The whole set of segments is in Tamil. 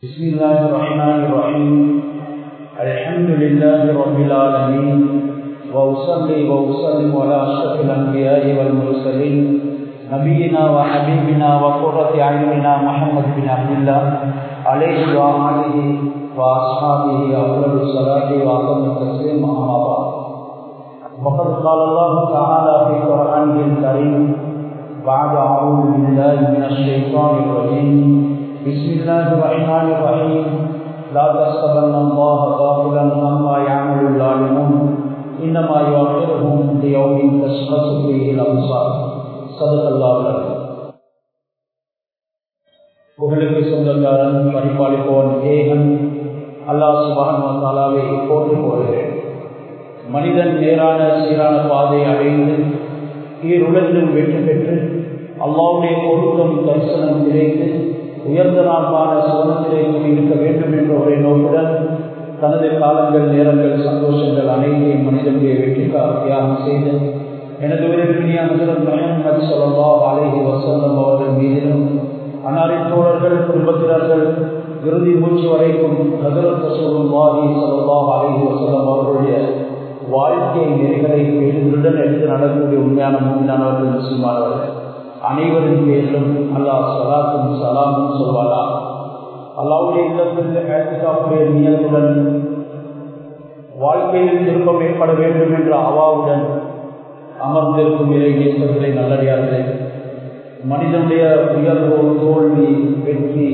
بسم الله الرحمن الرحيم الحمد لله رب العالمين وأصلي وأسلم على أشرف الأنبياء والمرسلين نبينا وحبيبنا وقرة أعيننا محمد بن عبد الله عليه وآله وأصحابه أفضل الصلاة وأتم التسليم أما بعد وقد قال الله تعالى في قرآنه الكريم بعد أعوذ بالله من الشيطان الرجيم بسم الله الرحمن الرحيم لا تحسبن الله غافلا عما يعمل الظالمون انما يؤخرهم ليوم تشخص فيه الابصار صدق الله العظيم புகழுக்கு சொந்தக்காரன் பரிபாலிப்போன் ஏகன் அல்லாஹ் சுபான் தாலாவை போட்டு போகிறேன் மனிதன் நேரான சீரான பாதை அடைந்து ஈருலகிலும் வெற்றி பெற்று அல்லாவுடைய பொருத்தம் தரிசனம் கிடைத்து உயர்ந்த நாள்மான சுதந்திரை இருக்க வேண்டும் என்ற ஒரே நோக்குடன் தனது காலங்கள் நேரங்கள் சந்தோஷங்கள் அனைத்தையும் மனிதனுடைய வெற்றிக்காக தியாகம் செய்து எனது உறவினிய ஹசரத் முகமது சொல்லா அலேஹி வசல்லம் அவர்கள் மீதிலும் அன்னாரின் தோழர்கள் குடும்பத்தினர்கள் இறுதி மூச்சு வரைக்கும் ஹசரத் ரசூலுல்லாஹி ஸல்லல்லாஹு அலைஹி வஸல்லம் அவர்களுடைய வாழ்க்கை நெறிகளை பேருந்துடன் எடுத்து நடக்கக்கூடிய உண்மையான மூமினானவர்கள் முஸ்லிமானவர்கள் அனைவரின் பேரிலும் அல்லாஹ் சலாத்தும் சலாமும் சொல்வாரா அல்லாவுடைய இல்லத்திற்கு ஏற்றுக்காப்புடைய நியத்துடன் வாழ்க்கையில் திருப்பம் ஏற்பட வேண்டும் என்ற அவாவுடன் அமர்ந்திருக்கும் இறை நேசர்களை நல்லடியார்களே மனிதனுடைய உயர்வோ தோல்வி வெற்றி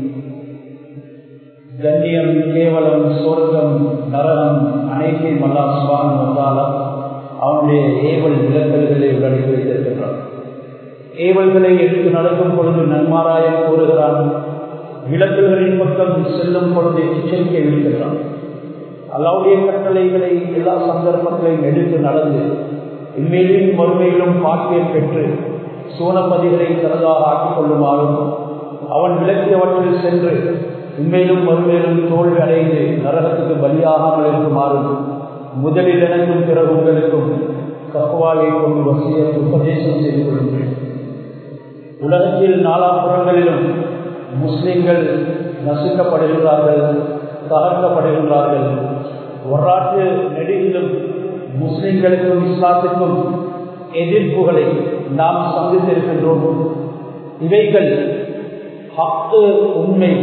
கண்ணியம் கேவலம் சொர்க்கம் நரகம் அனைத்தையும் அல்லா சுபான் வந்தாலும் அவனுடைய ஏவல் விலக்கல்களை உள்ளடக்கி வைத்திருக்கின்றான் ஏவல்களை எடுத்து நடக்கும் பொழுது நன்மாராயம் கூறுகிறான் விளக்குகளின் பக்கம் செல்லும் பொழுது எச்சரிக்கை விடுகிறான் அல்லாவுடைய கட்டளைகளை எல்லா சந்தர்ப்பங்களையும் எடுத்து நடந்து இன்மையிலும் மறுமையிலும் பாக்கியம் பெற்று சோனப்பதிகளை தனதாக ஆக்கிக் கொள்ளுமாறும் அவன் விளக்கியவற்றில் சென்று உண்மையிலும் மறுமையிலும் தோல்வி அடைந்து நரகத்துக்கு பலியாகாமல் இருக்குமாறும் முதலில் எனக்கும் பிறகு உங்களுக்கும் கப்புவாவை கொண்டு வசிய உபதேசம் செய்து கொள்கிறேன் உலகத்தில் நாலாபுறங்களிலும் முஸ்லிம்கள் நசுக்கப்படுகின்றார்கள் தகர்க்கப்படுகின்றார்கள் வரலாற்று நெடுகிலும் முஸ்லிம்களுக்கும் இஸ்லாத்துக்கும் எதிர்ப்புகளை நாம் சந்தித்திருக்கின்றோம் இவைகள் ஹக்கு உண்மை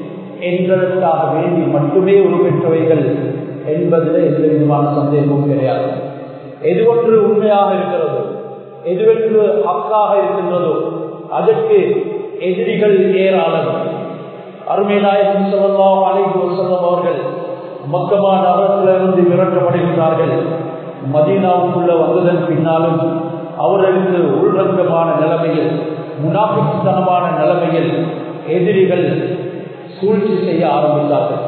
என்பதற்காக வேண்டி மட்டுமே உருப்பெற்றவைகள் என்பதில் எந்த விதமான சந்தேகமும் கிடையாது எது ஒன்று உண்மையாக இருக்கிறதோ எதுவென்று ஹக்காக இருக்கின்றதோ அதற்கு எதிரிகள் ஏராளம் அருமைநாயகம் சொல்லலாம் அழைப்பு செல்லம் அவர்கள் மக்கமா நகரத்திலிருந்து விரட்டப்படுகின்றார்கள் மதீனாவுக்குள்ள வந்ததன் பின்னாலும் அவர்களுக்கு உள்ரங்கமான நிலைமையில் முனாபித்தனமான நிலைமையில் எதிரிகள் சூழ்ச்சி செய்ய ஆரம்பித்தார்கள்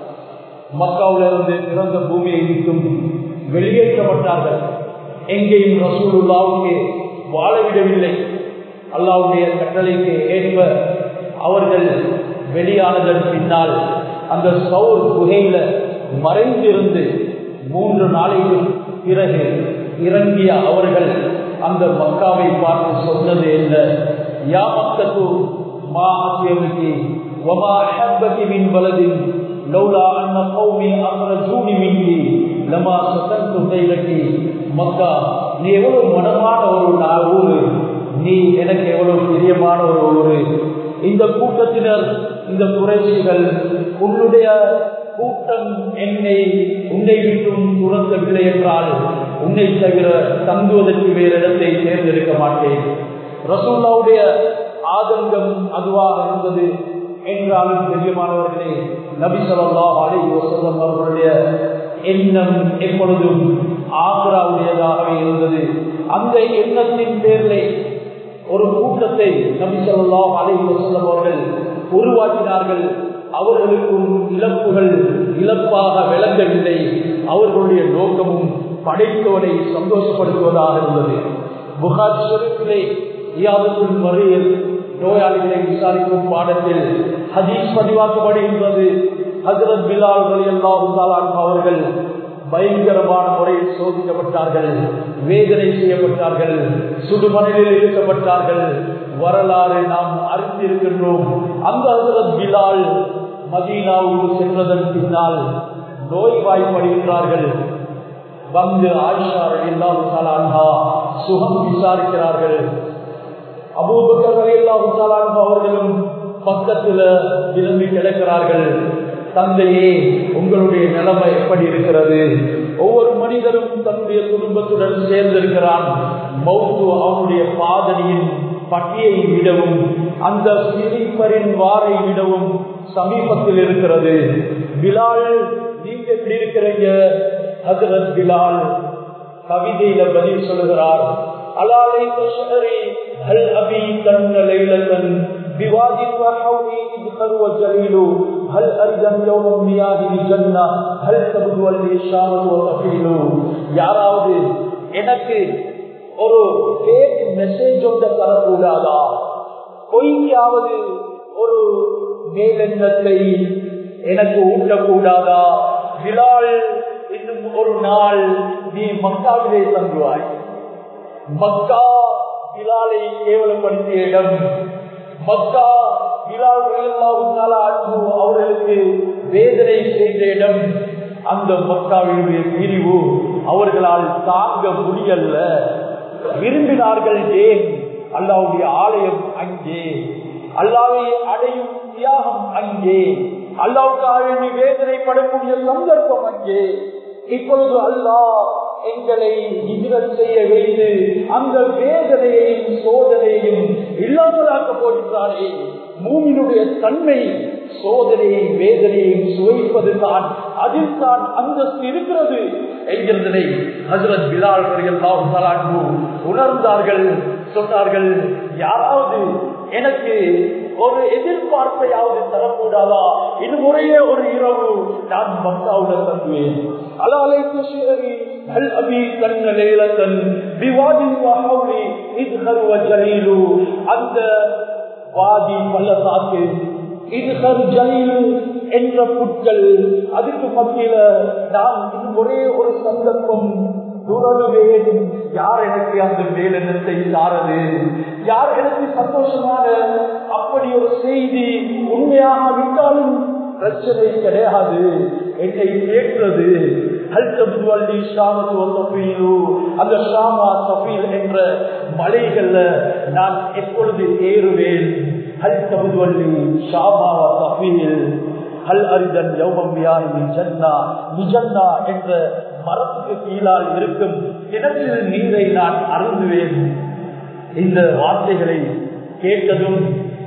மக்காவிலிருந்து பிறந்த பூமியை விட்டும் வெளியேற்றப்பட்டார்கள் எங்கேயும் ரசூலுல்லாவுக்கு வாழவிடவில்லை அல்லாவுடைய கட்டளைக்கு ஏற்ப அவர்கள் வெளியானதன் பின்னால் அந்த சவுர் குகையில மறைந்திருந்து மூன்று நாளைக்கு பிறகு இறங்கிய அவர்கள் அந்த மக்காவை பார்த்து சொன்னது என்ன யா மக்கத்து மா அத்தியமிக்கு وما أحبك من بلد لولا أن قومي أخرجوني منك لما سكنت ليلك மக்கா நீ எவ்வளவு மனமான ஒரு ஊரு நீ எனக்கு எவ்வளவு பிரியமான ஒரு ஊரு இந்த கூட்டத்தினர் இந்த குறைசிகள் உன்னுடைய கூட்டம் என்னை உன்னை விட்டும் துறந்தவில்லை என்றால் உன்னை தவிர தங்குவதற்கு வேறு இடத்தை தேர்ந்தெடுக்க மாட்டேன் ரசூல்லாவுடைய ஆதங்கம் அதுவாக இருந்தது என்றாலும் பெரியமானவர்களே நபி சொல்லா அலி வசல்லம் அவர்களுடைய எண்ணம் எப்பொழுதும் ஆக்ராவுடையதாகவே இருந்தது அந்த எண்ணத்தின் பேரிலே ஒரு கூட்டத்தை நபி சொல்லா அலி வசல்லம் அவர்கள் உருவாக்கினார்கள் அவர்களுக்கும் இழப்புகள் இழப்பாக விளங்கவில்லை அவர்களுடைய நோக்கமும் படைத்தவனை சந்தோஷப்படுத்துவதாக இருந்தது புகார் ஷெரீஃபிலே இயாதுக்குள் மறியல் நோயாளிகளை விசாரிக்கும் பாடத்தில் ஹதீஸ் பதிவாக்கப்படுகின்றது ஹசரத் பிலால் அல்லாஹு அவர்கள் பயங்கரமான முறையில் சோதிக்கப்பட்டார்கள் வேதனை செய்யப்பட்டார்கள் சுடுமணலில் இருக்கப்பட்டார்கள் வரலாறு நாம் அறிந்திருக்கின்றோம் அந்த ஹசரத் பிலால் மதீனாவுக்கு சென்றதன் பின்னால் நோய்வாய்ப்படுகின்றார்கள் வந்து ஆயிஷா ரலியல்லாஹு அன்ஹா சுகம் விசாரிக்கிறார்கள் அபூபக்கர் ரலியல்லாஹு அன்ஹு அவர்களும் பக்கத்துல விரும்பி கிடக்கிறார்கள் தந்தையே உங்களுடைய நிலைமை எப்படி இருக்கிறது ஒவ்வொரு மனிதரும் தன்னுடைய குடும்பத்துடன் சேர்ந்திருக்கிறான் மௌத்து அவனுடைய பாதனையின் பட்டியை விடவும் அந்த சிரிப்பரின் வாரை விடவும் சமீபத்தில் இருக்கிறது பிலால் நீங்க எப்படி இருக்கிறீங்க ஹசரத் பிலால் கவிதையில பதில் சொல்லுகிறார் அலாலை தஷரி ஹல் அபி கண்ண லைலத்தன் بواد وحولي إذخر وجليل هل أرجم يوم مياه الجنة هل تبدو الإشارة وتفيل யாராவது எனக்கு ஒரு ஃபேக் மெசேஜ் ஒன்றை தரக்கூடாதா பொய்யாவது ஒரு மேலெண்ணத்தை எனக்கு ஊட்டக்கூடாதா விழால் இன்னும் ஒரு நாள் நீ மக்காவிலே தங்குவாய் மக்கா விழாலை கேவலப்படுத்திய இடம் மக்கா அவர்களுக்கு வேதனை செய்த இடம் அந்த மக்காவினுடைய பிரிவு அவர்களால் தாங்க முடியல விரும்பினார்கள் ஏன் அல்லாவுடைய ஆலயம் அங்கே அல்லாவை அடையும் தியாகம் அங்கே அல்லாவுக்காக வேதனைப்படக்கூடிய சந்தர்ப்பம் அங்கே இப்பொழுது அல்லாஹ் எங்களை இதிரத் செய்ய வைத்து அந்த வேதனையையும் சோதனையையும் இல்லாமலாக்க போகின்றானே மூமினுடைய தன்மை சோதனையும் வேதனையும் சுவைப்பது தான் அதில் தான் அந்தஸ்து இருக்கிறது என்கிறதனை ஹசரத் பிலால் எல்லாம் உணர்ந்தார்கள் சொன்னார்கள் யாராவது எனக்கு ஒரு எதிர்பார்ப்பையாவது தரக்கூடாதா இது முறையே ஒரு இரவு நான் மக்காவுடன் தங்குவேன் அலாலை துஷேரி அல் அபி கண்ண லேலத்தன் விவாதி வஹவுலி இத்ஹர் வ ஜலீலு அந்த வாதி பள்ளத்தாக்கு இத்ஹர் ஜலீலு என்ற புட்கள் அதுக்கு மத்தியில நான் இது ஒரே ஒரு சந்தர்ப்பம் துறவுவேன் யார் எனக்கு அந்த மேலெண்ணத்தை தாரது யார் எனக்கு சந்தோஷமான அப்படி ஒரு செய்தி உண்மையாக விட்டாலும் பிரச்சனை கிடையாது என்னை கேட்கிறது அந்த ஷாமா சபீல் என்ற மலைகள்ல நான் எப்பொழுது ஏறுவேன் ஹல் தபுவல்லி ஷாமா சபீல் ஹல் அரிதன் யௌமம் நிஜன்னா நிஜன்னா என்ற மரத்துக்கு கீழால் இருக்கும் கிணற்றில் நீரை நான் அருந்துவேன் இந்த வார்த்தைகளை கேட்டதும்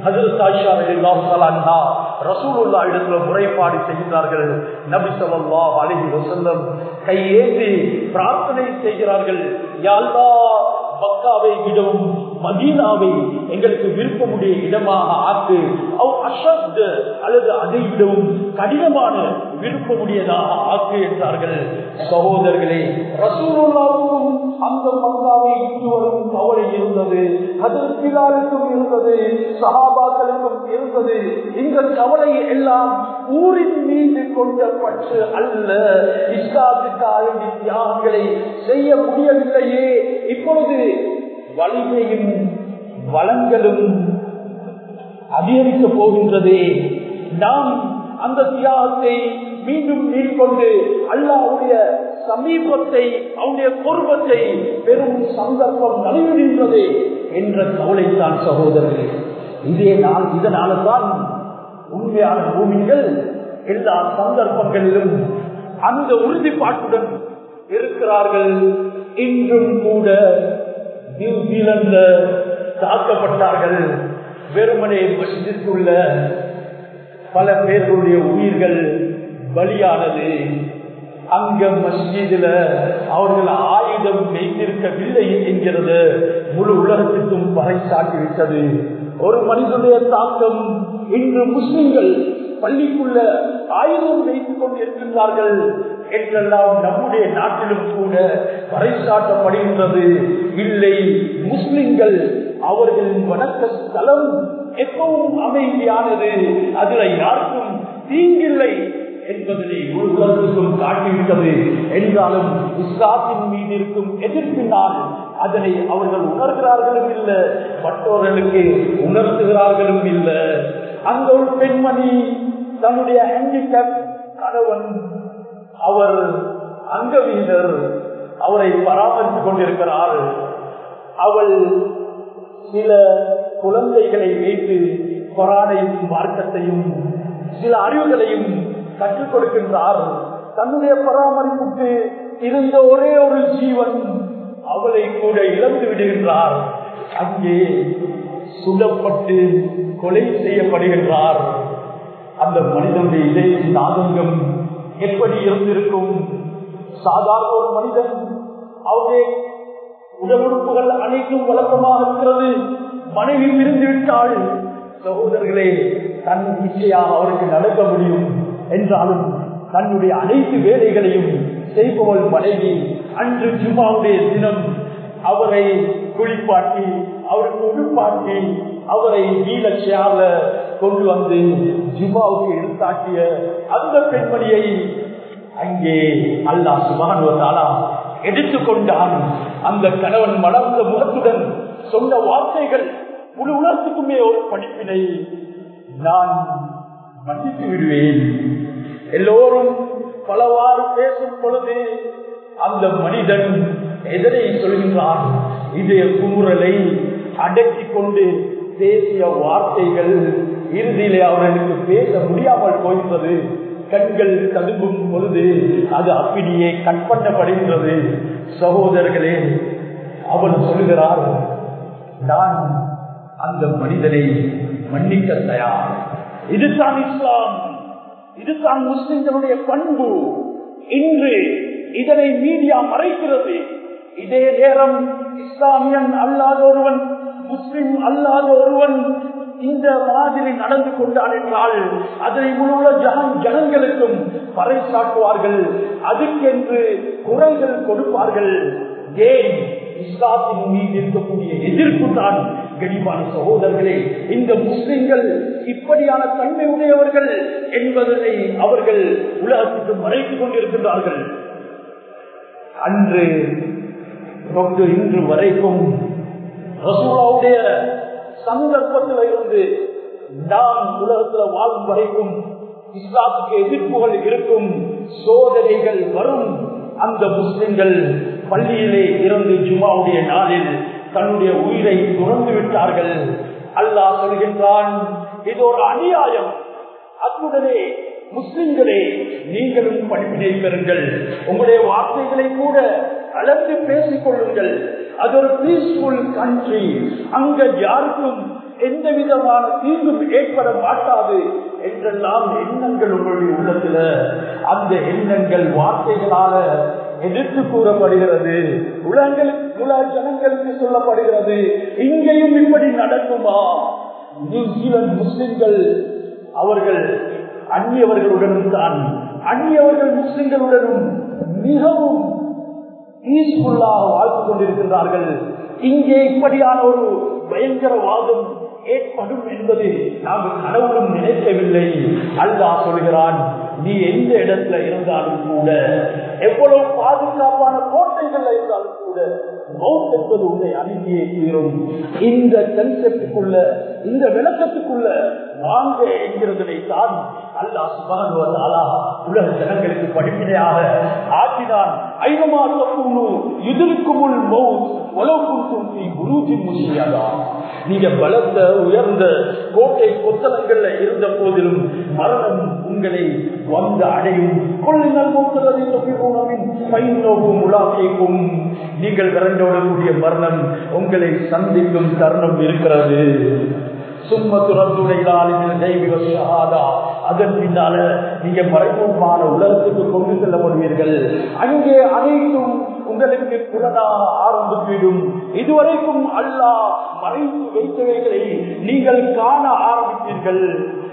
ரசூலுல்லா இடத்துல முறைப்பாடு செய்கிறார்கள் நபி சொல்லா அழகி வசல்லம் கையேந்தி பிரார்த்தனை செய்கிறார்கள் யாழ்லா மக்காவை விடவும் மதீனாவை எங்களுக்கு விருப்பமுடைய இடமாக ஆக்கு அவ் அஷத் அல்லது அதை விடவும் கடினமான விருப்பமுடையதாக ஆக்கு என்றார்கள் சகோதரர்களே ரசூலுல்லாவுக்கும் அந்த மக்காவை விட்டு வரும் கவலை இருந்தது அதற்கிலாருக்கும் இருந்தது சகாபாக்களுக்கும் இருந்தது இந்த கவலை எல்லாம் ஊரின் மீது கொண்ட பற்று அல்ல இஸ்லாத்துக்காக தியாகங்களை செய்ய முடியவில்லையே இப்பொழுது வலிமையும் வளங்களும் அதிகரிக்க போகின்றதே நாம் அந்த தியாகத்தை மீண்டும் மேற்கொண்டு அல்லாவுடைய சமீபத்தை அவனுடைய குர்பத்தை பெரும் சந்தர்ப்பம் நடைபெறுகின்றது என்ற கவலைத்தான் சகோதரர்களே இதே நாள் இதனால தான் உண்மையான பூமிகள் எல்லா சந்தர்ப்பங்களிலும் அந்த உறுதிப்பாட்டுடன் இருக்கிறார்கள் இன்றும் கூட நியூசிலாந்துல தாக்கப்பட்டார்கள் வெறுமனே மசிதிற்குள்ள பல பேர்களுடைய உயிர்கள் பலியானது அங்க மஸ்ஜிதுல அவர்கள் ஆயுதம் வைத்திருக்கவில்லை என்கிறது முழு உலகத்துக்கும் பறைசாட்டிவிட்டது ஒரு மனிதனுடைய தாக்கம் இன்று முஸ்லிம்கள் பள்ளிக்குள்ள ஆயுதம் வைத்துக் கொண்டிருக்கின்றார்கள் என்றெல்லாம் நம்முடைய நாட்டிலும் கூட பறைசாட்டப்படுகின்றது இல்லை முஸ்லிம்கள் அவர்களின் வணக்க ஸ்தலம் எப்பவும் அமைதியானது அதுல யாருக்கும் தீங்கில்லை என்பதனை உலகத்துக்கும் காட்டிவிட்டது என்றாலும் இஸ்லாத்தின் மீது இருக்கும் எதிர்ப்பினால் அதனை அவர்கள் உணர்கிறார்களும் இல்லை மற்றவர்களுக்கு உணர்த்துகிறார்களும் இல்லை அந்த ஒரு பெண்மணி தன்னுடைய ஹேண்டிகேப் கணவன் அவர் அங்கவீனர் அவரை பராமரித்துக் கொண்டிருக்கிறார் அவள் சில குழந்தைகளை வைத்து கொரானையும் மார்க்கத்தையும் சில அறிவுகளையும் கற்றுக் கொடுக்கின்றார் தன்னுடைய பராமரிப்புக்கு இருந்த ஒரே ஒரு ஜீவன் அவளை கூட இழந்து விடுகின்றார் அங்கே சுடப்பட்டு கொலை செய்யப்படுகின்றார் அந்த மனிதனுடைய இதயத்தின் ஆதங்கம் எப்படி இருந்திருக்கும் சாதாரண ஒரு மனிதன் அவருடைய உடல் உறுப்புகள் அனைத்தும் வழக்கமாக இருக்கிறது மனைவி பிரிந்து விட்டாள் சகோதரர்களே தன் இச்சையாக அவருக்கு நடக்க முடியும் என்றாலும் தன்னுடைய அனைத்து வேலைகளையும் செய்பவள் மனைவி அன்று ஜுமாவுடைய தினம் அவரை குளிப்பாட்டி அவருக்கு உடுப்பாட்டி அவரை நீலச்சியால கொண்டு வந்து ஜுமாவுக்கு எடுத்தாட்டிய அந்த பெண்மணியை அங்கே அல்லா சுபானுவதாலா எடுத்துக்கொண்டான் அந்த கணவன் மலர்ந்த முகத்துடன் சொன்ன வார்த்தைகள் முழு உலகத்துக்குமே ஒரு படிப்பினை நான் மன்னித்து விடுவேன் எல்லோரும் பலவாறு பேசும் பொழுது அந்த மனிதன் எதனை சொல்கின்றான் இதய குமுறலை அடக்கி கொண்டு பேசிய வார்த்தைகள் இறுதியிலே அவர்களுக்கு பேச முடியாமல் போகின்றது கண்கள் ததும்பும் பொழுது அது அப்படியே கற்பண்ணப்படுகின்றது சகோதரர்களே அவன் சொல்கிறார் நான் அந்த மனிதனை மன்னிக்க தயார் இதுதான் இஸ்லாம் இதுதான் முஸ்லிம்களுடைய பண்பு இன்று இதனை மீடியா மறைக்கிறது இதே நேரம் இஸ்லாமியன் அல்லாத ஒருவன் முஸ்லிம் அல்லாத ஒருவன் இந்த மாதிரி நடந்து கொண்டான் என்றால் அதனை முழு ஜனம் ஜனங்களுக்கும் பறைசாட்டுவார்கள் அதுக்கென்று குரல்கள் கொடுப்பார்கள் ஏன் இஸ்லாத்தின் மீது இருக்கக்கூடிய எதிர்ப்பு தான் கனிமான சகோதரர்களே இந்த முஸ்லிம்கள் இப்படியான தன்மை உடையவர்கள் என்பதனை அவர்கள் உலகத்துக்கு மறைத்துக் கொண்டிருக்கின்றார்கள் அன்று தொட்டு இன்று வரைக்கும் ரசூலாவுடைய சந்தர்ப்பத்தில் இருந்து நாம் உலகத்துல வாழும் வரைக்கும் இஸ்லாத்துக்கு எதிர்ப்புகள் இருக்கும் சோதனைகள் வரும் அந்த முஸ்லிம்கள் பள்ளியிலே இருந்து ஜுமாவுடைய நாளில் தன்னுடைய உயிரை துறந்து விட்டார்கள் அல்லாஹ் சொல்கின்றான் இது ஒரு அநியாயம் அத்துடனே முஸ்லிம்களே நீங்களும் படிப்பினை பெறுங்கள் உங்களுடைய வார்த்தைகளை கூட கலந்து பேசிக் கொள்ளுங்கள் அது ஒரு பீஸ்ஃபுல் கண்ட்ரி அங்க யாருக்கும் எந்த விதமான தீங்கும் ஏற்பட மாட்டாது என்றெல்லாம் எண்ணங்கள் உங்களுடைய உள்ளத்துல அந்த எண்ணங்கள் வார்த்தைகளால எதிர்த்து கூறப்படுகிறது உலகங்களுக்கு உலக ஜனங்களுக்கு சொல்லப்படுகிறது இங்கேயும் இப்படி நடக்குமா நியூசிலாந்து முஸ்லிம்கள் அவர்கள் அந்நியவர்களுடனும் தான் அந்நியவர்கள் முஸ்லிம்களுடனும் மிகவும் பீஸ்ஃபுல்லாக வாழ்த்து கொண்டிருக்கின்றார்கள் இங்கே இப்படியான ஒரு பயங்கரவாதம் ஏற்படும் என்பது நாங்கள் கனவுடன் நினைக்கவில்லை அல்லாஹ் சொல்கிறான் நீ எந்த இடத்துல இருந்தாலும் கூட எவ்வளவு பாதுகாப்பான கோட்டைகள் இருந்தாலும் கூட மவுத் என்பது உன்னை அணுகியே தீரும் இந்த கன்செப்டுக்குள்ள இந்த விளக்கத்துக்குள்ள வாங்க என்கிறதனை தான் அல்லா சுபானுவதாலா உலக ஜனங்களுக்கு படிப்பினையாக ஆக்கினான் ஐநமா தப்புணு எதிர்க்கும் முன் மவுத் உலகம் குருஜி முசியாதா நீங்க பலத்த உயர்ந்த கோட்டை கொத்தலங்கள்ல இருந்த போதிலும் மரணம் உங்களை வந்து அடையும் கொள்ளுங்கள் உலாக்கைக்கும் நீங்கள் விரண்டோடக்கூடிய மரணம் உங்களை சந்திக்கும் தருணம் இருக்கிறது அதன் பின்னால நீங்க மறைமுகமான உலகத்துக்கு கொண்டு செல்லப்படுவீர்கள் அங்கே அனைத்தும் உங்களுக்கு புலனாக ஆரம்பித்துவிடும் இதுவரைக்கும் அல்லாஹ் மறைத்து வைத்தவைகளை நீங்கள் காண ஆரம்பித்தீர்கள்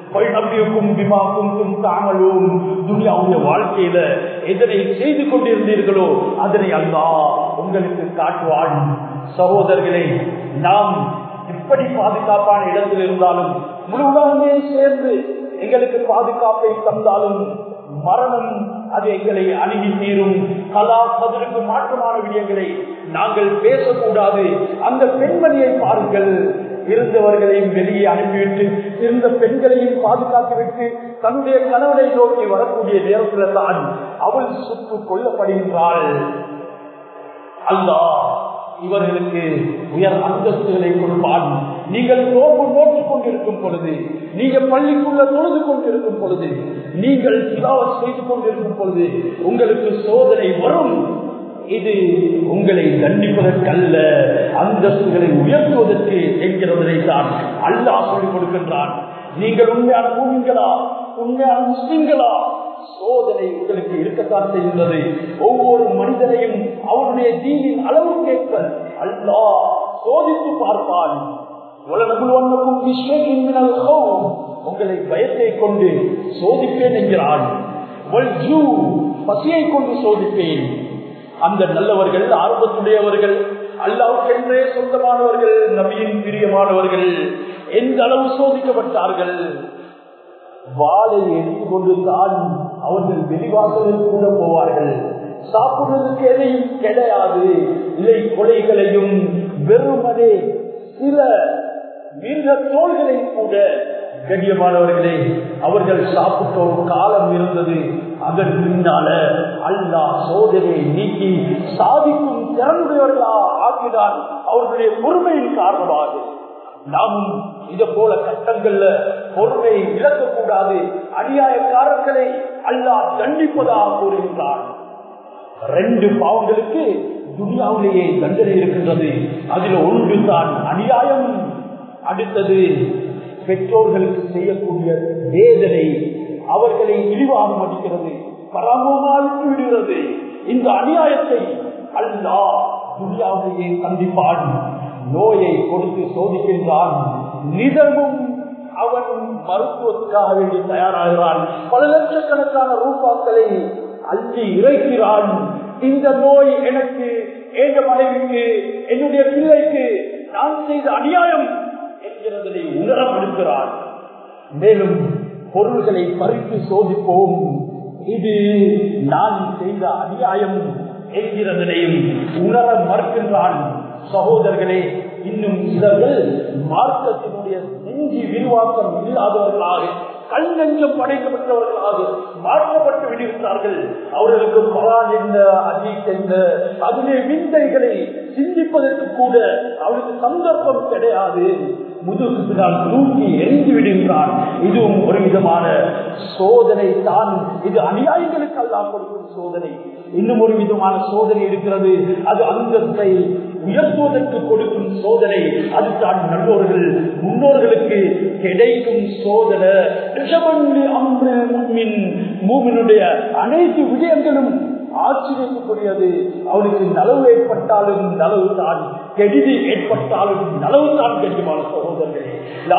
துனியாவுடைய வாழ்க்கையில எதனை செய்து கொண்டிருந்தீர்களோ அதனை அல்லா உங்களுக்கு காட்டுவான் சகோதரர்களே நாம் எப்படி பாதுகாப்பான இடத்தில் இருந்தாலும் முழு உலகமே சேர்ந்து எங்களுக்கு பாதுகாப்பை தந்தாலும் மரணம் அது எங்களை அணுகி தீரும் கலா பதிலுக்கு மாற்றமான விடயங்களை நாங்கள் பேசக்கூடாது அந்த பெண்மணியை பாருங்கள் இருந்தவர்களையும் வெளியே அனுப்பிவிட்டு இருந்த பெண்களையும் பாதுகாத்துவிட்டு தன்னுடைய கணவனை நோக்கி வரக்கூடிய நேரத்தில் தான் அவள் சுட்டு கொல்லப்படுகின்றாள் அல்லாஹ் இவர்களுக்கு உயர் அந்தஸ்துகளை கொடுப்பான் நீங்கள் நோக்கு நோக்கிக் கொண்டிருக்கும் பொழுது நீங்கள் பள்ளிக்குள்ள தொழுது கொண்டிருக்கும் பொழுது நீங்கள் திலாவத் செய்து கொண்டிருக்கும் பொழுது உங்களுக்கு சோதனை வரும் இது உங்களை தண்டிப்பதற்கல்ல அந்தஸ்துகளை உயர்த்துவதற்கு என்கிறதை தான் அல்லாஹ் சொல்லிக் கொடுக்கின்றான் நீங்கள் உண்மையான பூமிங்களா உண்மையான முஸ்லிம்களா சோதனை உங்களுக்கு இருக்கத்தான் செய்கின்றது ஒவ்வொரு மனிதனையும் அவருடைய தீனின் அளவுக்கேற்ப அல்லாஹ் சோதித்து பார்ப்பான் உலகமுழுவதற்கும் விஷயம் உங்களை பயத்தை கொண்டு சோதிப்பேன் என்கிறான் பசியை கொண்டு சோதிப்பேன் அந்த நல்லவர்கள் ஆர்வத்துடையவர்கள் அல்லாவுக்கென்றே சொந்தமானவர்கள் நபியின் பிரியமானவர்கள் எந்த அளவு சோதிக்கப்பட்டார்கள் வாழை எரிந்து கொண்டு தான் அவர்கள் வெளிவாசலில் கூட போவார்கள் சாப்பிடுறதுக்கு எதையும் கிடையாது இலை கொலைகளையும் வெறுமனே சில மிருக தோள்களை கூட கண்ணியமானவர்களே அவர்கள் சாப்பிட்ட ஒரு காலம் இருந்தது அதன் பின்னால அல்லா சோதனையை நீக்கி சாதிக்கும் திறனுடையவர்களா ஆக்கினான் அவர்களுடைய பொறுமையின் காரணமாக நாமும் இத போல கட்டங்கள்ல பொறுமையை இழக்கக்கூடாது அநியாயக்காரர்களை அல்லா தண்டிப்பதாக கூறுகின்றான் ரெண்டு பாவங்களுக்கு துனியாவிலேயே தண்டனை இருக்கின்றது அதில் ஒன்று தான் அநியாயம் அடுத்தது பெற்றோர்களுக்கு செய்யக்கூடிய வேதனை அவர்களை இழிவாக மதிக்கிறது பராமரித்து விடுகிறது இந்த அநியாயத்தை அல்லா துனியாவிலேயே கண்டிப்பான் நோயை கொடுத்து சோதிக்கின்றான் நிதமும் அவன் மருத்துவத்துக்காக வேண்டி தயாராகிறான் பல லட்சக்கணக்கான ரூபாக்களை அள்ளி இறைக்கிறான் இந்த நோய் எனக்கு எங்க மனைவிக்கு என்னுடைய பிள்ளைக்கு நான் செய்த அநியாயம் என்கிறதை உணரப்படுகிறான் மேலும் பொருள்களை பறித்து சோதிப்போம் இது நான் செய்த அநியாயம் என்கிறதனையும் உணர மறுக்கின்றான் சகோதரர்களே இன்னும் சிலர்கள் மார்க்கத்தினுடைய நெஞ்சி விரிவாக்கம் இல்லாதவர்களாக கல் நெஞ்சம் படைக்கப்பட்டவர்களாக மாற்றப்பட்டு விடுகிறார்கள் அவர்களுக்கு பரான் என்ன அஜீத் என்ன அதிலே விந்தைகளை சிந்திப்பதற்கு கூட அவருக்கு சந்தர்ப்பம் கிடையாது முதுகு பின்னால் தூக்கி எரிந்து விடுகிறான் இதுவும் ஒரு விதமான சோதனை தான் இது அநியாயங்களுக்கு எல்லாம் கொடுக்கும் சோதனை இன்னும் ஒரு விதமான சோதனை இருக்கிறது அது அந்தத்தை உயர்த்துவதற்கு கொடுக்கும் சோதனை அது தான் நல்லோர்கள் முன்னோர்களுக்கு கிடைக்கும் சோதனை மூமினுடைய அனைத்து விடயங்களும் ஆச்சரியத்துக்குரியது அவனுக்கு நலவு ஏற்பட்டாலும் நலவு தான் கெடுதி ஏற்பட்டாலும் நலவு தான் கெடுமான சகோதரர்களே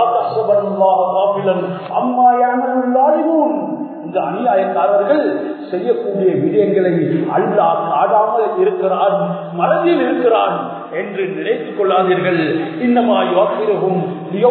அம்மா யாமலுள்ளாரிவும் இந்த அநியாயக்காரர்கள் செய்யக்கூடிய விடயங்களை அல்லா காடாமல் இருக்கிறான் மனதில் இருக்கிறான் என்று நினைத்துக் கொள்ளாதீர்கள் இன்னமா யோசிரவும்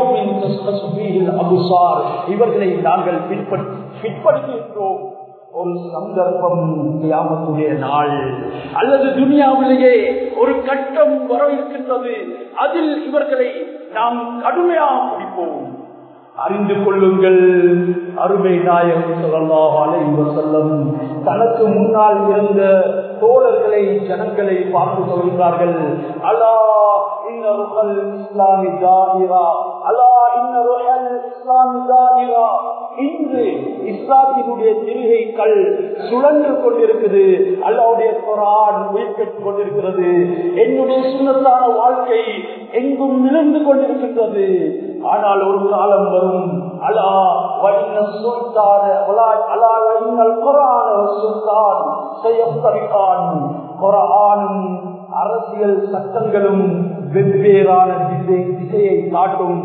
அபுசார் இவர்களை நாங்கள் பிற்படுத்துகின்றோம் ஒரு சந்தர்ப்பம் கியாமத்துடைய நாள் அல்லது துனியாவிலேயே ஒரு கட்டம் வர இருக்கின்றது அதில் இவர்களை நாம் கடுமையாக பிடிப்போம் அறிந்து கொள்ளுங்கள் அருமை நாயகம் சொல்லலாம் செல்லும் தனக்கு முன்னால் இருந்த தோழர்களை ஜனங்களை பார்த்து சொல்கிறார்கள் அலா இன்னருகள் இஸ்லாமி தாயிரா அலா இன்னருகள் இஸ்லாமி தாயிரா இன்று இஸ்லாத்தினுடைய திருகைகள் சுழன்று கொண்டிருக்குது அல்லாவுடைய குரான் உயிர் பெற்றுக் கொண்டிருக்கிறது என்னுடைய சுண்ணத்தான வாழ்க்கை எங்கும் நிலந்து கொண்டிருக்கின்றது ஆனால் ஒரு காலம் வரும் அலா வைன சுல்தான அலா வைனல் குரான சுல்தான் செய்யத்தவிகான் குரானும் அரசியல் சட்டங்களும் வெவ்வேறான திசை திசையை காட்டும்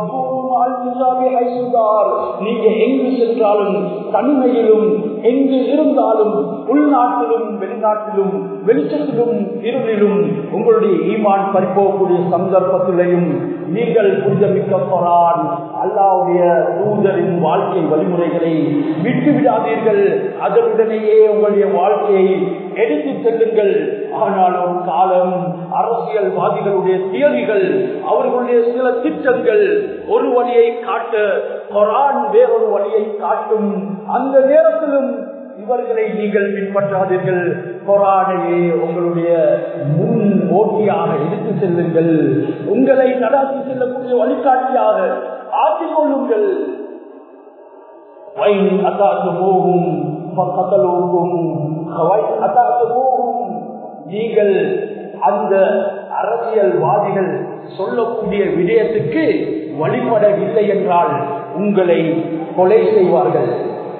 நீங்க எங்கு சென்றாலும் தனிமையிலும் எங்கு இருந்தாலும் உள்நாட்டிலும் வெளிநாட்டிலும் வெளிச்சத்திலும் இருளிலும் உங்களுடைய ஈமான் பறிப்போக்கூடிய சந்தர்ப்பத்திலையும் நீங்கள் புரிதமிக்க போறான் அல்லாவுடைய தூதரின் வாழ்க்கை வழிமுறைகளை விட்டு விடாதீர்கள் அதனுடனேயே உங்களுடைய வாழ்க்கையை எடுத்து செல்லுங்கள் ஆனாலும் காலம் அரசியல்வாதிகளுடைய தியரிகள் அவர்களுடைய சில திட்டங்கள் ஒரு வழியை காட்ட கொரான் வேறொரு வழியை காட்டும் அந்த நேரத்திலும் இவர்களை நீங்கள் பின்பற்றாதீர்கள் கொரானையே உங்களுடைய முன் ஓட்டியாக எடுத்து செல்லுங்கள் உங்களை நடாத்தி செல்லக்கூடிய வழிகாட்டியாக ஆக்கிக் கொள்ளுங்கள் நீங்கள் அந்த அரசியல்வாதிகள் சொல்லக்கூடிய விடயத்துக்கு வழிபடவில்லை என்றால் உங்களை கொலை செய்வார்கள்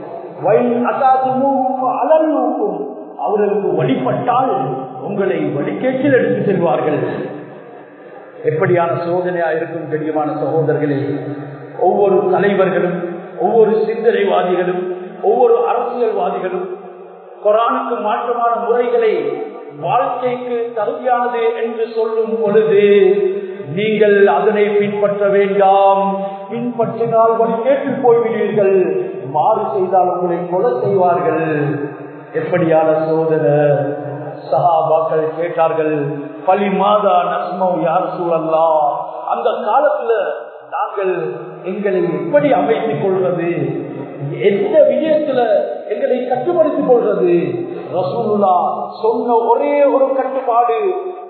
அலல்நோக்கும் அவர்களுக்கு வழிபட்டால் உங்களை வழிகேட்டில் எடுத்து செல்வார்கள் எப்படியான சோதனையா இருக்கும் தெரியுமான சகோதரர்களே ஒவ்வொரு தலைவர்களும் ஒவ்வொரு சிந்தனைவாதிகளும் ஒவ்வொரு அரசியல்வாதிகளும் குரானுக்கு மாற்றமான முறைகளை வாழ்க்கைக்கு தகுதியானது என்று சொல்லும் பொழுது நீங்கள் அதனை பின்பற்ற வேண்டாம் பின்பற்றினால் வழி கேட்டு போய்விடுவீர்கள் மாறு செய்தால் உங்களை கொலை செய்வார்கள் எப்படியான சோதனை சஹாபாக்கள் கேட்டார்கள் பலி மாதா நஸ்மம் யார் சூழல்லா அந்த காலத்துல நாங்கள் எங்களை எப்படி அமைத்துக் கொள்வது எந்த விஜயத்துல எங்களை கட்டுப்படுத்திக் கொள்வது ரசூல்லா சொன்ன ஒரே ஒரு கட்டுப்பாடு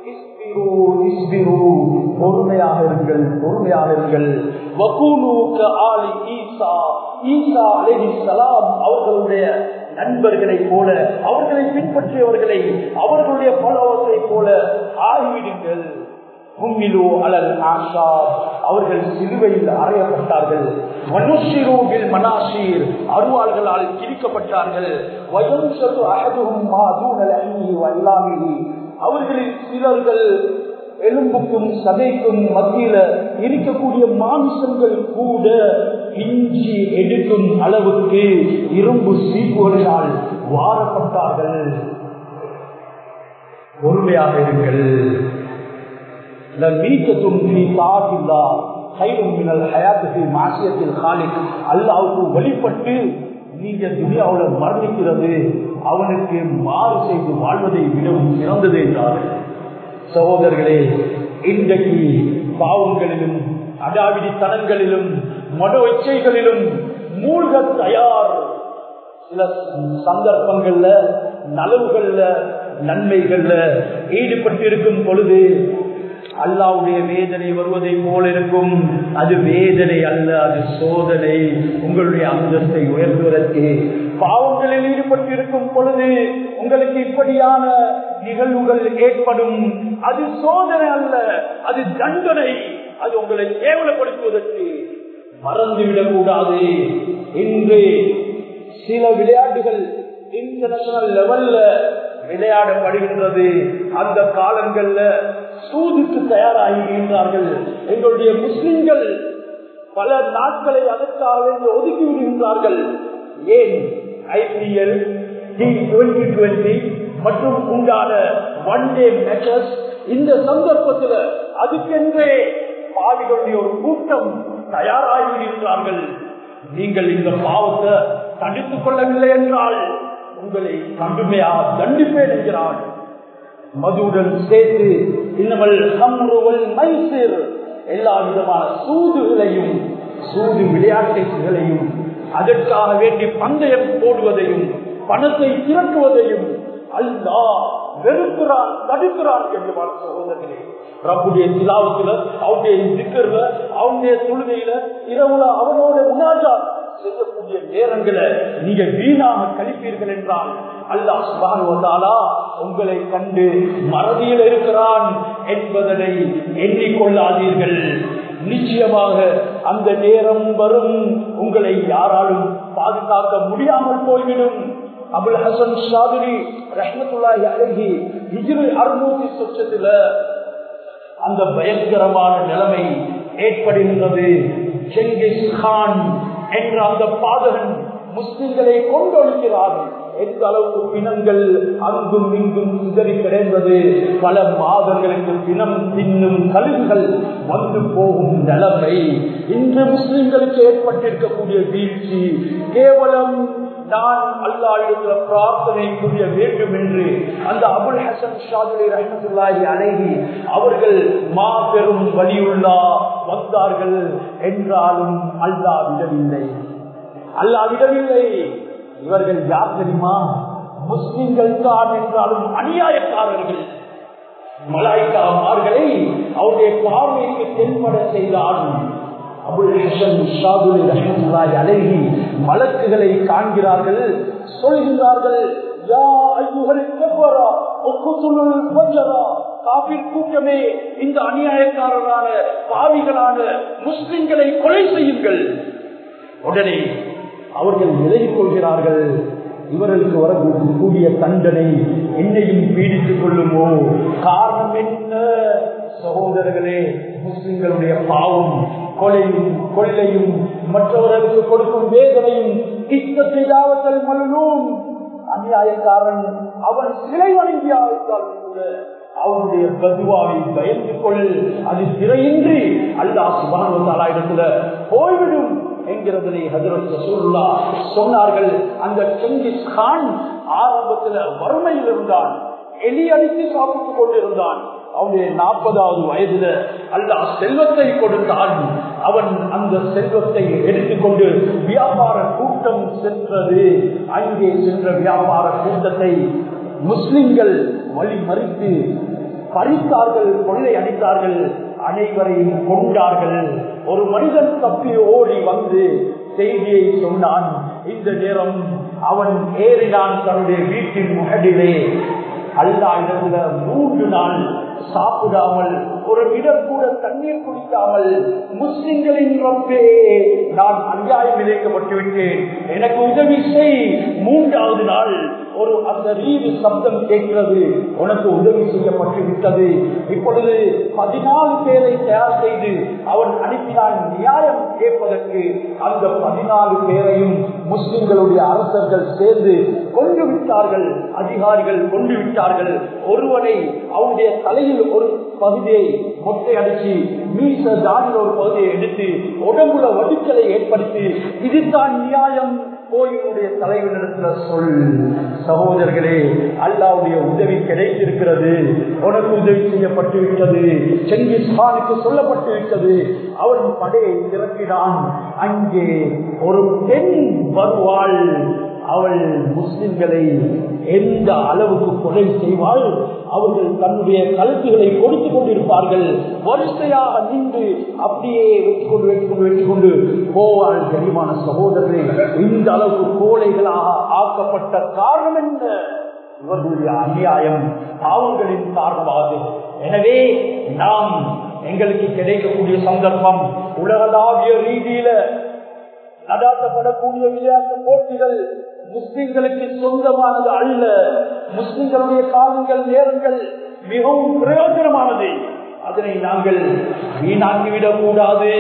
பொறுமையாக இருங்கள் பொறுமையாக இருங்கள் அவர்களுடைய நண்பர்களை போல அவர்களை பின்பற்றியவர்களை அவர்களுடைய பலவத்தை போல ஆகிவிடுங்கள் கும்மிலோ அலல் ஆஷா அவர்கள் சிலுவையில் அறையப்பட்டார்கள் மனுஷிரோவில் மனாஷீர் அருவாள்களால் கிரிக்கப்பட்டார்கள் அவர்களில் சிலர்கள் எலும்புக்கும் சதைக்கும் மத்தியில இருக்கக்கூடிய மாமிசங்கள் கூட இஞ்சி எடுக்கும் அளவுக்கு இரும்பு சீப்புகளினால் வாரப்பட்டார்கள் பொறுமையாக இருங்கள் அல்லாவுக்கு வழிபட்டு நீங்க துனியாவுல மரணிக்கிறது அவனுக்கு மாறு செய்து வாழ்வதை விடவும் சிறந்தது என்றார்கள் சகோதரர்களே இன்றைக்கு பாவங்களிலும் அடாவிடித்தனங்களிலும் மனோ இச்சைகளிலும் மூழ்க தயார் சில சந்தர்ப்பங்கள்ல நலவுகள்ல நன்மைகள்ல ஈடுபட்டு இருக்கும் பொழுது அல்லாவுடைய வேதனை வருவதை போல இருக்கும் அது வேதனை அல்ல அது சோதனை உங்களுடைய அந்தஸ்தை உயர்த்துவதற்கு பாவங்களில் ஈடுபட்டு இருக்கும் பொழுது உங்களுக்கு இப்படியான நிகழ்வுகள் ஏற்படும் அது சோதனை அல்ல அது தண்டனை அது உங்களை கேவலப்படுத்துவதற்கு மறந்துவிடக் கூடாது இன்று சில விளையாட்டுகள் இன்டர்நேஷனல் லெவல்ல விளையாடப்படுகின்றது அந்த காலங்கள்ல சூதுக்கு தயாராகின்றார்கள் எங்களுடைய முஸ்லிம்கள் பல நாட்களை அதற்காக ஒதுக்கி விடுகின்றார்கள் ஏன் ஐபிஎல் டி டுவெண்டி டுவெண்டி மற்றும் உண்டான ஒன் டே மேட்சஸ் இந்த சந்தர்ப்பத்தில் அதுக்கென்றே பாவிகளுடைய ஒரு கூட்டம் தயாராகிவிடுகிறார்கள் நீங்கள் இந்த பாவத்தை தடுத்துக் கொள்ளவில்லை என்றால் உங்களை கடுமையாக தண்டிப்பேன் என்கிறான் மதுவுடன் சேர்த்து இன்னமல் ஹம்ருவல் மைசீர் எல்லா விதமான சூதுகளையும் சூது விளையாட்டுகளையும் அதற்காக வேண்டி பந்தயம் போடுவதையும் பணத்தை திரட்டுவதையும் அல்லா வெறுக்கிறான் தடுக்கிறான் என்று சகோதரர்களே ரப்புடைய திலாவத்துல அவனுடைய திக்கர்ல அவனுடைய தொழுகையில இரவுல அவனோட உணாஜா செய்யக்கூடிய நேரங்களை நீங்க வீணாக கழிப்பீர்கள் என்றால் அல்லாஹ் சுபானுவதாலா உங்களை கண்டு மறதியில் இருக்கிறான் என்பதனை எண்ணிக்கொள்ளாதீர்கள் நிச்சயமாக அந்த நேரம் வரும் உங்களை யாராலும் பாதுகாக்க முடியாமல் போய்விடும் அபுல் ஹசன் ஷாதுரி ரஹ்மத்துல்லாஹி அழகி இஜிரு அறுநூத்தி சொச்சத்துல அந்த பயங்கரமான நிலைமை ஏற்படுகின்றது செங்கிஸ் கான் என்ற அந்த பாதகன் முஸ்லிம்களை கொண்டொழிக்கிறார்கள் எந்த அளவுக்கு பிணங்கள் அங்கும் இங்கும் சிதறி கிடந்தது பல மாதங்களுக்கு பிணம் தின்னும் கழிவுகள் வந்து போகும் நிலைமை இன்று முஸ்லிம்களுக்கு ஏற்பட்டிருக்கக்கூடிய வீழ்ச்சி கேவலம் நான் அல்லாவிடத்துல பிரார்த்தனை புரிய வேண்டும் என்று அந்த அபுல் ஹசன் ஷாதுலி ரஹமத்துல்லாஹி அழகி அவர்கள் மாபெரும் வலியுள்ளா வந்தார்கள் என்றாலும் அல்லாஹ் விடவில்லை அல்லாஹ் விடவில்லை இவர்கள் யார் தெரியுமா முஸ்லிம்கள் தான் என்றாலும் அநியாயக்காரர்கள் மலாய்க்காமார்களை அவருடைய பார்வைக்கு தென்பட செய்தால் அழகி மலக்குகளை காண்கிறார்கள் சொல்கிறார்கள் கூட்டமே இந்த அநியாயக்காரரான பாவிகளான முஸ்லிம்களை கொலை செய்யுங்கள் உடனே அவர்கள் விலகிக் கொள்கிறார்கள் இவர்களுக்கு வரக்கூடிய தண்டனை என்னையும் பீடித்துக் கொள்ளுமோ காரணம் என்ன சகோதரர்களே முஸ்லிம்களுடைய பாவம் கொலையும் கொள்ளையும் மற்றவர்களுக்கு கொடுக்கும் வேதனையும் இத்தத்தையாவத்தல் மல்லும் அநியாயக்காரன் அவன் சிலை வணங்கியாவிட்டாலும் கூட அவனுடைய பதுவாவை பயந்து கொள் அது சிறையின்றி அல்லா சுபான இடத்துல போய்விடும் என்கிறதனை ஹசரத் ரசூல்லா சொன்னார்கள் அந்த செங்கிஸ் கான் ஆரம்பத்தில் வறுமையில் இருந்தான் எலி அடித்து சாப்பிட்டுக் கொண்டிருந்தான் அவனுடைய நாற்பதாவது வயதுல அல்லா செல்வத்தை கொடுத்தான் அவன் அந்த செல்வத்தை எடுத்துக்கொண்டு வியாபார கூட்டம் சென்றது அங்கே சென்ற வியாபார கூட்டத்தை முஸ்லிம்கள் வழிமறித்து பறித்தார்கள் கொள்ளை அடித்தார்கள் அனைவரையும் கொண்டார்கள் ஒரு மனிதன் தப்பி ஓடி வந்து செய்தியை சொன்னான் இந்த நேரம் அவன் ஏறினான் தன்னுடைய வீட்டின் முகடிலே அல்லா இடத்துல மூன்று நாள் சாப்பிடாமல் ஒரு இடம் கூட தண்ணீர் குடிக்காமல் முஸ்லிம்களின் ரப்பே நான் அநியாயம் இழைக்கப்பட்டு விட்டேன் எனக்கு உதவி செய் மூன்றாவது நாள் ஒரு அந்த ரீதி சப்தம் கேட்கிறது உனக்கு உதவி செய்யப்பட்டு விட்டது இப்பொழுது பதினாலு பேரை தயார் செய்து அவன் அனுப்பினான் நியாயம் கேட்பதற்கு அந்த பதினாலு பேரையும் முஸ்லிம்களுடைய அரசர்கள் சேர்ந்து கொண்டு விட்டார்கள் அதிகாரிகள் கொண்டு விட்டார்கள் ஒருவனை அவனுடைய தலையில் ஒரு பகுதியை மொட்டை அடிச்சு மீச தானில் ஒரு பகுதியை எடுத்து உடம்புல வடுக்களை ஏற்படுத்தி இதுதான் நியாயம் கோயிலுடைய தலைவனிடத்துல சொல் சகோதரர்களே அல்லாவுடைய உதவி கிடைத்திருக்கிறது உனக்கு உதவி செய்யப்பட்டு விட்டது செங்கிஸ் கானுக்கு சொல்லப்பட்டு விட்டது அவன் படையை திறக்கிறான் அங்கே ஒரு பெண் வருவாள் அவள் முஸ்லிம்களை எந்த அளவுக்கு கொலை செய்வாள் அவர்கள் தன்னுடைய கருத்துக்களை கொடுத்து கொண்டிருப்பார்கள் வரிசையாக நின்று அப்படியே வெற்றி கொண்டு வெற்றி கொண்டு வெற்றி கொண்டு போவாள் கனிமான சகோதரர்களே இந்த அளவுக்கு கோழைகளாக ஆக்கப்பட்ட காரணம் என்ன இவர்களுடைய அநியாயம் பாவங்களின் காரணமாக எனவே நாம் எங்களுக்கு கிடைக்கக்கூடிய சந்தர்ப்பம் உலகளாவிய ரீதியில நடாத்தப்படக்கூடிய விளையாட்டு போட்டிகள் முஸ்லிம்களுக்கு சொந்தமானது அல்ல முஸ்லிம்களுடைய காலங்கள் நேரங்கள் மிகவும் பிரயோஜனமானது அதனை நாங்கள் வீணாக்கிவிடக் கூடாது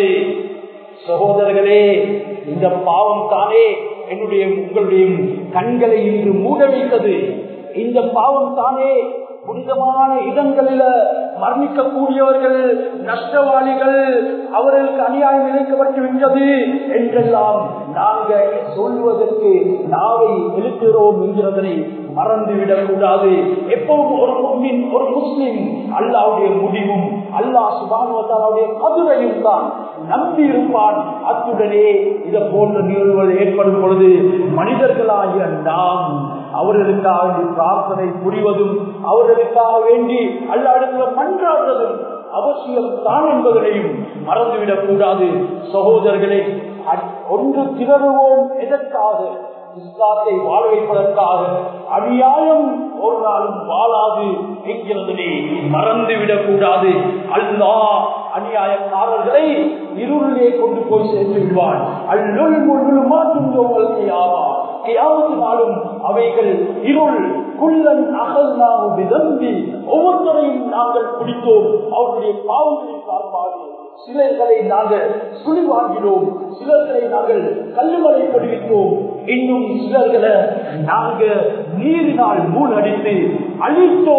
சகோதரர்களே இந்த பாவம் தானே என்னுடைய உங்களுடைய கண்களை இன்று மூட வைத்தது இந்த பாவம் தானே புனிதமான இடங்களில மரணிக்கக்கூடியவர்கள் நஷ்டவாளிகள் அவர்களுக்கு அநியாயம் இணைக்கப்பட்டு விட்டது என்றெல்லாம் நாங்க சொல்வதற்கு நாவை எழுக்கிறோம் என்கிறதனை மறந்துவிடக் கூடாது எப்பவும் ஒரு முஸ்லிம் ஒரு முஸ்லிம் அல்லாவுடைய முடிவும் அல்லாஹ் சுபானுவத்தாலுடைய கதுரையும் தான் நம்பி இருப்பான் அத்துடனே இதை போன்ற நிகழ்வுகள் ஏற்படும் பொழுது மனிதர்களாகிய நாம் அவர்களுக்காக வேண்டி பிரார்த்தனை புரிவதும் அவர்களுக்காக வேண்டி அல்லாடத்துல மன்றாடுவதும் அவசியம் தான் என்பதனையும் மறந்துவிடக் கூடாது சகோதரர்களே ஒன்று திரறுவோம் எதற்காக இஸ்லாத்தை வாழ வைப்பதற்காக அநியாயம் ஒரு நாளும் வாழாது என்கிறதனை மறந்துவிடக் கூடாது அல்லா அநியாயக்காரர்களை இருளிலே கொண்டு போய் சேர்த்து விடுவான் அல்லொல் முழு மாற்றும் ஆவா கியாமத்தினாலும் அவைகள் இருள் குள்ளன் அகல்நாவு விதம்பி ஒவ்வொருத்தரையும் நாங்கள் பிடித்தோம் அவருடைய பாவங்களின் சார்பாக சிலர்களை நாங்கள் சுழி வாங்கினோம் சிலர்களை நாங்கள் கல்லுமலை படிவித்தோம் இன்னும் சிலர்களை நாங்கள் நீரினால் மூழ்கடித்து அழித்தோம்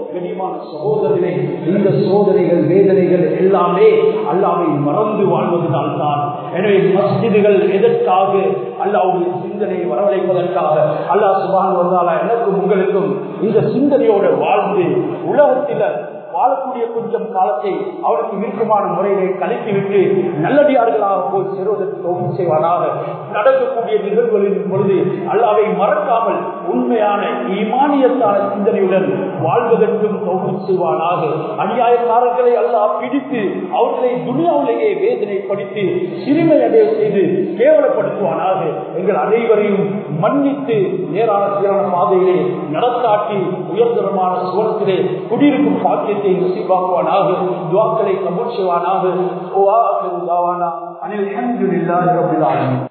கனிமான சகோதரர்களே இந்த சோதனைகள் வேதனைகள் எல்லாமே அல்லாவை மறந்து வாழ்வதனால் தான் எனவே மஸ்ஜிதுகள் எதற்காக அல்லாவுடைய சிந்தனையை வரவழைப்பதற்காக அல்லாஹ் சுபான் வந்தாலா எனக்கும் உங்களுக்கும் இந்த சிந்தனையோடு வாழ்ந்து உலகத்தில வாழக்கூடிய கொஞ்சம் காலத்தை அவருக்கு விருப்பமான முறையிலே கலைத்துவிட்டு நல்லடியார்களாக போய் சேருவதற்கு தோல்வி செய்வானாக நடக்கக்கூடிய நிகழ்வுகளின் பொழுது அல்லாவை மறக்காமல் உண்மையான ஈமானியத்தான சிந்தனையுடன் வாழ்வதற்கும் தோல்வி செய்வானாக அநியாயக்காரர்களை அல்லாஹ் பிடித்து அவர்களை துணியாவிலேயே வேதனைப்படுத்தி சிறுமை அடைய செய்து கேவலப்படுத்துவானாக எங்கள் அனைவரையும் மன்னித்து நேரான சீரான பாதையிலே நடத்தாட்டி உயர்தரமான சுவனத்திலே குடியிருக்கும் பாக்கியத்தை நசிபாக்குவானாக துவாக்களை கபூர் செய்வானாக ஓ ஆசிரு தாவானா அனில் அஹமதுல்லாஹி ரப்பில் ஆலமீன்